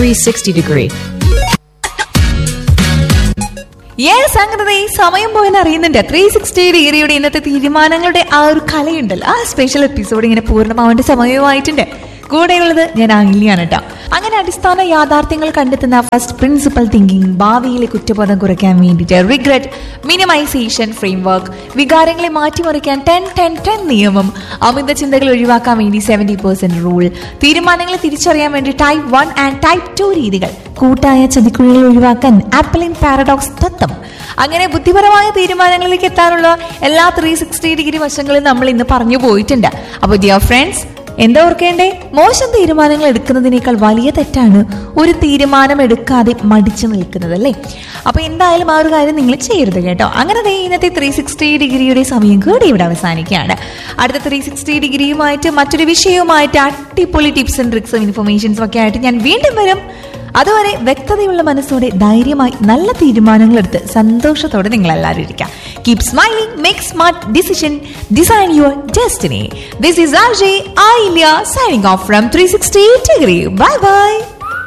360 degree. Yes അങ്ങനെ ഈ സമയം പോയെന്ന് അറിയുന്നുണ്ട് ത്രീ സിക്സ്റ്റി ഡിഗ്രിയുടെ ഇന്നത്തെ തീരുമാനങ്ങളുടെ ആ ഒരു കലയുണ്ടല്ലോ ആ സ്പെഷ്യൽ എപ്പിസോഡ് ഇങ്ങനെ പൂർണ്ണമാവേണ്ട സമയമായിട്ടുണ്ട് കൂടെയുള്ളത് ഞാൻ അഖിലിയാണ് കേട്ടോ അങ്ങനെ അടിസ്ഥാന യാഥാർത്ഥ്യങ്ങൾ കണ്ടെത്തുന്ന ഫസ്റ്റ് പ്രിൻസിപ്പൽ തിങ്കിങ് ഭാവിയിലെ കുറ്റബോധം കുറയ്ക്കാൻ വേണ്ടിയിട്ട് റിഗ്രറ്റ് മിനിമൈസേഷൻ ഫ്രെയിംവർക്ക് വികാരങ്ങളെ മാറ്റിമറിക്കാൻ ടെൻ ടെൻ ടെൻ നിയമം അമിത ചിന്തകൾ ഒഴിവാക്കാൻ വേണ്ടി സെവന്റി പെർസെന്റ് റൂൾ തീരുമാനങ്ങളെ തിരിച്ചറിയാൻ വേണ്ടി type one and type two രീതികൾ കൂട്ടായ ചതിക്കുഴികൾ ഒഴിവാക്കാൻ ആപ്പിളിൻ പാരഡോക്സ് തത്വം അങ്ങനെ ബുദ്ധിപരമായ തീരുമാനങ്ങളിലേക്ക് എത്താനുള്ള എല്ലാ ത്രീ സിക്സ്റ്റി ഡിഗ്രി വശങ്ങളും നമ്മൾ ഇന്ന് പറഞ്ഞു പോയിട്ടുണ്ട് അപ്പോൾ ഡിയർ ഫ്രണ്ട്സ് എന്താ ഓർക്കേണ്ടേ മോശം തീരുമാനങ്ങൾ എടുക്കുന്നതിനേക്കാൾ വലിയ തെറ്റാണ് ഒരു തീരുമാനം എടുക്കാതെ മടിച്ചു നിൽക്കുന്നത് അല്ലേ അപ്പൊ എന്തായാലും ആ ഒരു കാര്യം നിങ്ങൾ ചെയ്യരുത് കേട്ടോ അങ്ങനെ ദേ ഇന്നത്തെ ത്രീ സിക്സ്റ്റി ഡിഗ്രിയുടെ സമയം കൂടി ഇവിടെ അവസാനിക്കുകയാണ് അടുത്ത ത്രീ സിക്സ്റ്റി ഡിഗ്രിയുമായിട്ട് മറ്റൊരു വിഷയവുമായിട്ട് അടിപൊളി ടിപ്സ് ആൻഡ് ട്രിക്സും ഇൻഫർമേഷൻസും ഒക്കെ ആയിട്ട് ഞാൻ വീണ്ടും വരും അതുവരെ വ്യക്തതയുള്ള മനസ്സോടെ ധൈര്യമായി നല്ല തീരുമാനങ്ങൾ എടുത്ത് സന്തോഷത്തോടെ നിങ്ങൾ എല്ലാവരും ഇരിക്കാം keep smiling make smart decision design your destiny this is R J I signing off from three sixty degree bye by